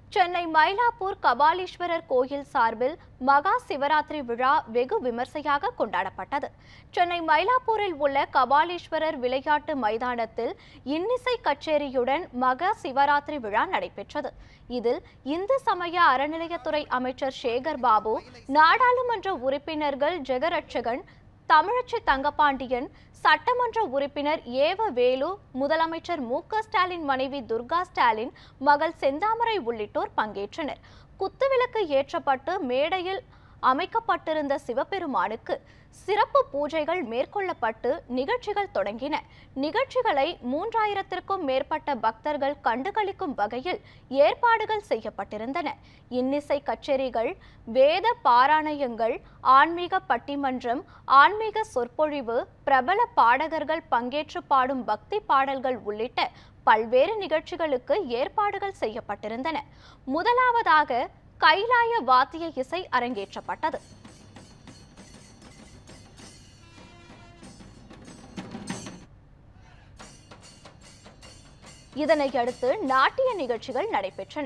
சென்னை மயிலாப்பூர் கபாலீஸ்வரர் கோயில் சார்பில் மகா சிவராத்திரி விழா வெகு விமர்சையாக கொண்டாடப்பட்டது சென்னை மயிலாப்பூரில் உள்ள கபாலீஸ்வரர் விளையாட்டு மைதானத்தில் இன்னிசை கச்சேரியுடன் மகா சிவராத்திரி விழா நடைபெற்றது இதில் இந்து சமய அறநிலையத்துறை அமைச்சர் சேகர் பாபு நாடாளுமன்ற உறுப்பினர்கள் ஜெகரட்சகன் தமிழச்சி தங்கபாண்டியன் சட்டமன்ற உறுப்பினர் ஏவ வேலு முதலமைச்சர் மு க ஸ்டாலின் மனைவி துர்கா ஸ்டாலின் மகள் செந்தாமரை உள்ளிட்டோர் பங்கேற்றனர் குத்துவிளக்கு ஏற்றப்பட்டு மேடையில் அமைக்கப்பட்டிருந்த சிவபெருமானுக்கு சிறப்பு பூஜைகள் மேற்கொள்ளப்பட்டு நிகழ்ச்சிகள் தொடங்கின நிகழ்ச்சிகளை மூன்றாயிரத்திற்கும் மேற்பட்ட பக்தர்கள் கண்டுகளிக்கும் வகையில் ஏற்பாடுகள் செய்யப்பட்டிருந்தன இன்னிசை கச்சேரிகள் வேத பாராயணங்கள் ஆன்மீக பட்டிமன்றம் ஆன்மீக சொற்பொழிவு பிரபல பாடகர்கள் பங்கேற்று பாடும் பக்தி பாடல்கள் உள்ளிட்ட பல்வேறு நிகழ்ச்சிகளுக்கு ஏற்பாடுகள் செய்யப்பட்டிருந்தன முதலாவதாக கைலாய வாத்திய இசை அரங்கேற்றப்பட்டது இதனை அடுத்து நாட்டிய நிகழ்ச்சிகள் நடைபெற்றன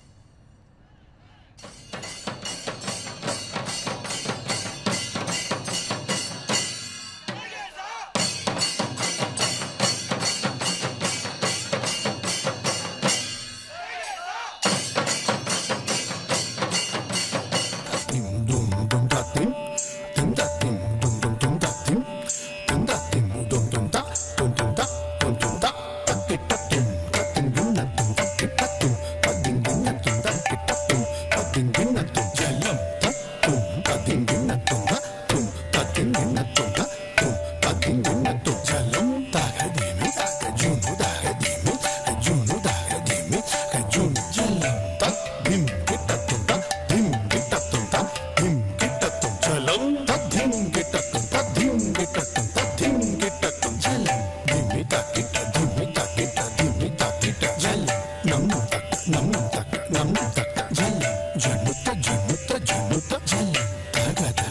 Tim dum dum da tim, tim da tim dum dum dum da tim, tim da tim dum dum da, dum dum da, dum dum da, da ti da tim, da tim dum da tim, da ti da tim, da ding ding da tim, da ti da tim, da ding ding da tim, jalam da tum, da ding ding da tum da tum, da ding ding da tum da tum, da ding ding da tum, jalam da ga di mi, ga junu da ga di mi, ga junu da ga di mi, ga junu jalam da dim ki da tum da dim ki da tum da dim ki da tum jalam da dim ki da tum da dim ki da tum da dim ki da tum jalam dim mi da ki da dim mi da ki da dim mi da ki da jalam nam nam da nam nam da nam nam da jalam janu ta janu ta janu ta jalam da ga da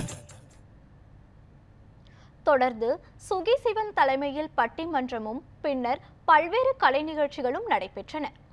தொடர்ந்து சுகி சிவன் தலைமையில் பட்டிமன்றமும் பின்னர் பல்வேறு கலை நிகழ்ச்சிகளும் நடைபெற்றன